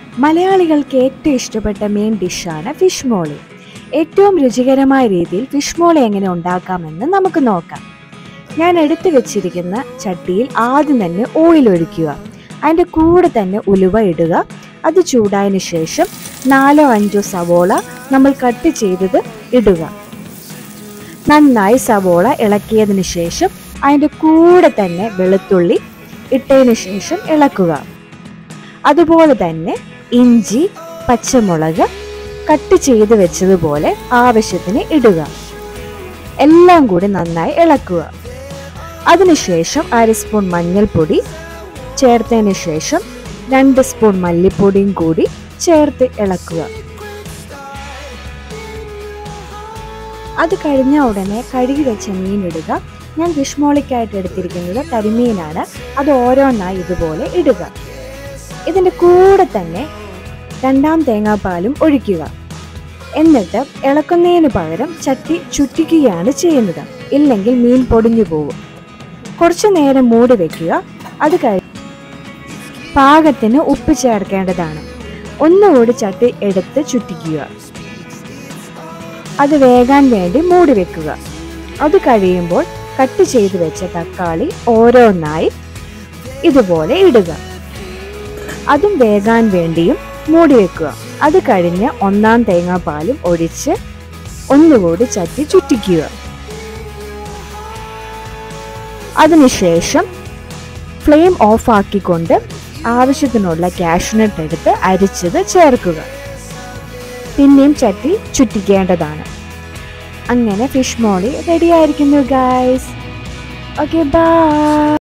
മലയാളികൾക്ക് ഏറ്റവും ഇഷ്ടപ്പെട്ട മെയിൻ ഡിഷാണ് ഫിഷ് മോളി ഏറ്റവും രുചികരമായ രീതിയിൽ ഫിഷ് മോളി എങ്ങനെ ഉണ്ടാക്കാമെന്ന് നമുക്ക് നോക്കാം ഞാൻ എടുത്തു വെച്ചിരിക്കുന്ന ചട്ടിയിൽ ആദ്യം തന്നെ ഓയിൽ ഒഴിക്കുക അതിൻ്റെ കൂടെ തന്നെ ഉലുവ ഇടുക അത് ചൂടായതിനു ശേഷം നാലോ അഞ്ചോ സവോള നമ്മൾ കട്ട് ചെയ്തത് ഇടുക നന്നായി സവോള ഇളക്കിയതിന് ശേഷം അതിൻ്റെ കൂടെ തന്നെ വെളുത്തുള്ളി ഇട്ടതിന് ശേഷം ഇളക്കുക അതുപോലെ തന്നെ ഇഞ്ചി പച്ചമുളക് കട്ട് ചെയ്ത് വെച്ചതുപോലെ ആവശ്യത്തിന് ഇടുക എല്ലാം കൂടി നന്നായി ഇളക്കുക അതിനുശേഷം അര സ്പൂൺ മഞ്ഞൾപ്പൊടി ചേർത്തതിന് ശേഷം രണ്ട് സ്പൂൺ മല്ലിപ്പൊടിയും കൂടി ചേർത്ത് ഇളക്കുക അത് കഴിഞ്ഞ ഉടനെ കഴുകി വെച്ച മീൻ ഇടുക ഞാൻ വിഷ്മോളിക്കായിട്ട് എടുത്തിരിക്കുന്നത് കരിമീനാണ് അത് ഓരോന്നായി ഇതുപോലെ ഇടുക ഇതിൻ്റെ കൂടെ തന്നെ രണ്ടാം തേങ്ങാപ്പാലും ഒഴിക്കുക എന്നിട്ട് ഇളക്കുന്നതിന് പകരം ചട്ടി ചുറ്റിക്കുകയാണ് ചെയ്യുന്നത് ഇല്ലെങ്കിൽ മീൻ പൊടിഞ്ഞു പോകും കുറച്ചു നേരം മൂടി വെക്കുക അത് കഴിഞ്ഞ് പാകത്തിന് ഉപ്പ് ചേർക്കേണ്ടതാണ് ഒന്നുകൂടി ചട്ടി എടുത്ത് ചുറ്റിക്കുക അത് വേകാൻ വേണ്ടി മൂടി വെക്കുക അത് കഴിയുമ്പോൾ കട്ട് ചെയ്ത് വെച്ച തക്കാളി ഓരോന്നായി ഇതുപോലെ ഇടുക അതും വേകാൻ വേണ്ടിയും മൂടി വെക്കുക അത് കഴിഞ്ഞ് ഒന്നാം തേങ്ങാപ്പാലും ഒഴിച്ച് ഒന്നുകൂടി ചട്ടി ചുറ്റിക്കുക അതിനുശേഷം ഫ്ലെയിം ഓഫ് ആക്കിക്കൊണ്ട് ആവശ്യത്തിനുള്ള കാഷ്നട്ട് എടുത്ത് അരിച്ചത് ചേർക്കുക പിന്നെയും ചട്ടി ചുറ്റിക്കേണ്ടതാണ് അങ്ങനെ ഫിഷ് മോളി റെഡി ആയിരിക്കുന്നു ഗായ്സ് ഓക്കെ ബൈ